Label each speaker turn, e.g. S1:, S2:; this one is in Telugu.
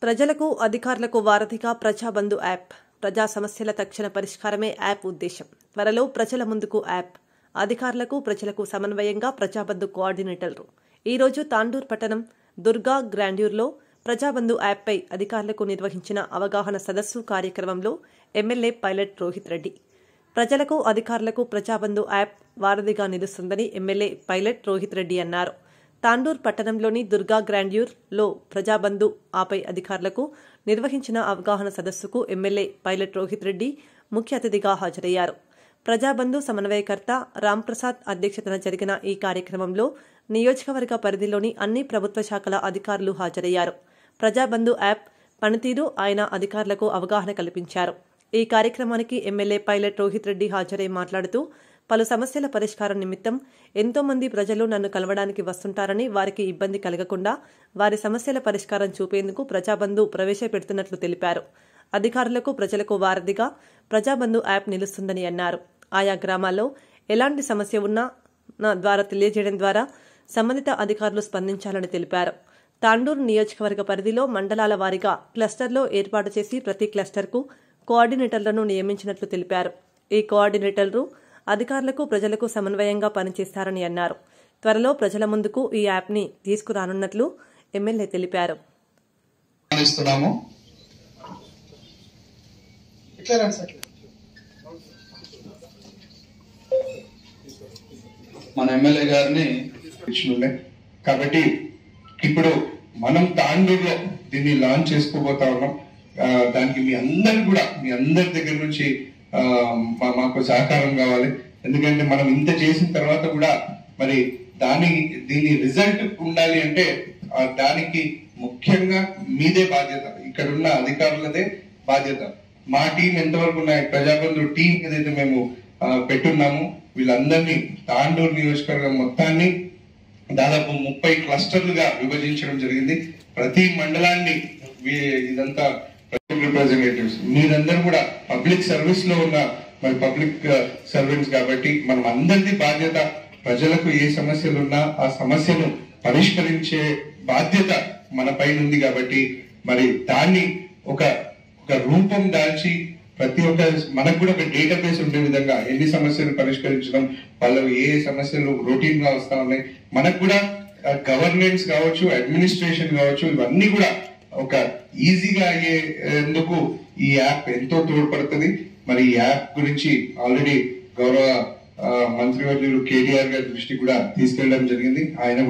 S1: ప్రజలకు అధికారులకు వారధిగా ప్రజాబంధు యాప్ ప్రజా సమస్యల తక్షణ పరిష్కారమే యాప్ ఉద్దేశం త్వరలో ప్రజల ముందుకు యాప్ అధికారులకు ప్రజలకు సమన్వయంగా ప్రజాబంధు కోఆర్డినేటర్లు ఈ రోజు తాండూర్ పట్టణం దుర్గా గ్రాండ్యూర్లో ప్రజాబంధు యాప్పై అధికారులకు నిర్వహించిన అవగాహన సదస్సు కార్యక్రమంలో ఎమ్మెల్యే పైలట్ రోహిత్ రెడ్డి ప్రజలకు అధికారులకు ప్రజాబంధు యాప్ వారధిగా నిలుస్తుందని ఎమ్మెల్యే పైలట్ రోహిత్ రెడ్డి అన్నారు తాండూర్ పట్టణంలోని దుర్గా గ్రాండ్యూర్ లో ప్రజాబంధు ఆపై అధికారులకు నిర్వహించిన అవగాహన సదస్సుకు ఎమ్మెల్యే పైలట్ రోహిత్ రెడ్డి ముఖ్య అతిథిగా హాజరయ్యారు ప్రజాబంధు సమన్వయకర్త రాంప్రసాద్ అధ్యక్షతన జరిగిన ఈ కార్యక్రమంలో నియోజకవర్గ పరిధిలోని అన్ని ప్రభుత్వ శాఖల అధికారులు హాజరయ్యారు ప్రజాబంధు యాప్ పనితీరు ఆయన అధికారులకు అవగాహన కల్పించారు ఈ కార్యక్రమానికి ఎమ్మెల్యే పైలట్ రోహిత్ రెడ్డి హాజరై మాట్లాడుతూ పలు సమస్యల పరిష్కారం నిమిత్తం ఎంతో మంది ప్రజలు నన్ను కలవడానికి వస్తుంటారని వారికి ఇబ్బంది కలగకుండా వారి సమస్యల పరిష్కారం చూపేందుకు ప్రజాబంధు ప్రవేశపెడుతున్నట్లు తెలిపారు అధికారులకు ప్రజలకు వారధిగా ప్రజాబంధు యాప్ నిలుస్తుందని అన్నారు ఆయా గ్రామాల్లో ఎలాంటి సమస్య ఉన్నా నా ద్వారా తెలియజేయడం ద్వారా సంబంధిత అధికారులు స్పందించాలని తెలిపారు తాండూరు నియోజకవర్గ పరిధిలో మండలాల వారీగా క్లస్టర్లో ఏర్పాటు చేసి ప్రతి క్లస్టర్కు కోఆర్డినేటర్లను నియమించినట్లు తెలిపారు ఈ కోఆర్డినేటర్లు అధికారులకు ప్రజలకు సమన్వయంగా పనిచేస్తారని అన్నారు త్వరలో ప్రజల ముందుకు ఈ యాప్ని తీసుకురానున్నట్లు ఎమ్మెల్యే తెలిపారు
S2: ఆహ్వానిస్తున్నాము
S3: ఇట్లా రండి సార్
S2: మన ఎమ్మెల్యే గారిని ఇచ్చునుండే కాబట్టి ఇప్పుడు మనం తాండూరులో దీన్ని లాంచ్ చేసుకోబోతా ఉన్నాం ఆ, దానికి మీ అందరు కూడా మీ అందరి దగ్గర నుంచి ఆ, మా- మాకు సహకారం కావాలి ఎందుకంటే మనం ఇంత చేసిన తర్వాత కూడా మరి దాని దీని రిజల్ట్ ఉండాలి అంటే ఆ, దానికి ముఖ్యంగా మీదే బాధ్యత ఇక్కడ ఉన్న అధికారులదే బాధ్యత మా టీం ఎంతవరకు ఉన్నాయి ప్రజాబంధు టీం ఏదైతే మేము ఆ, పెట్టున్నాము వీళ్ళందరినీ తాండూరు నియోజకవర్గం మొత్తాన్ని దాదాపు ముప్పై క్లస్టర్లుగా విభజించడం జరిగింది ప్రతి మండలాన్ని వీ- ఇదంతా రిప్రజెంటేటివ్స్ మీరందరూ కూడా పబ్లిక్ సర్వీస్ లో ఉన్న మరి పబ్లిక్ సర్వెంట్స్ కాబట్టి మనం అందరిది బాధ్యత ప్రజలకు ఏ సమస్యలు ఉన్నా ఆ సమస్యను పరిష్కరించే బాధ్యత మన పైన ఉంది కాబట్టి మరి దాన్ని ఒక ఒక రూపం దాల్చి ప్రతి ఒక్క మనకు కూడా ఒక డేటాబేస్ ఉండే విధంగా ఎన్ని సమస్యలు పరిష్కరించడం వాళ్ళు ఏ ఏ సమస్యలు రొటీన్ గా వస్తా ఉన్నాయి మనకు కూడా గవర్నెన్స్ కావచ్చు అడ్మినిస్ట్రేషన్ కావచ్చు ఇవన్నీ కూడా ఒక ఈజీగా అయ్యేందుకు ఈ యాప్ ఎంతో తోడ్పడుతుంది మరి ఈ యాప్ గురించి ఆల్రెడీ గౌరవ ఆ, మంత్రివర్యులు కేటీఆర్ గారి దృష్టి కూడా తీసుకెళ్ళడం జరిగింది ఆయన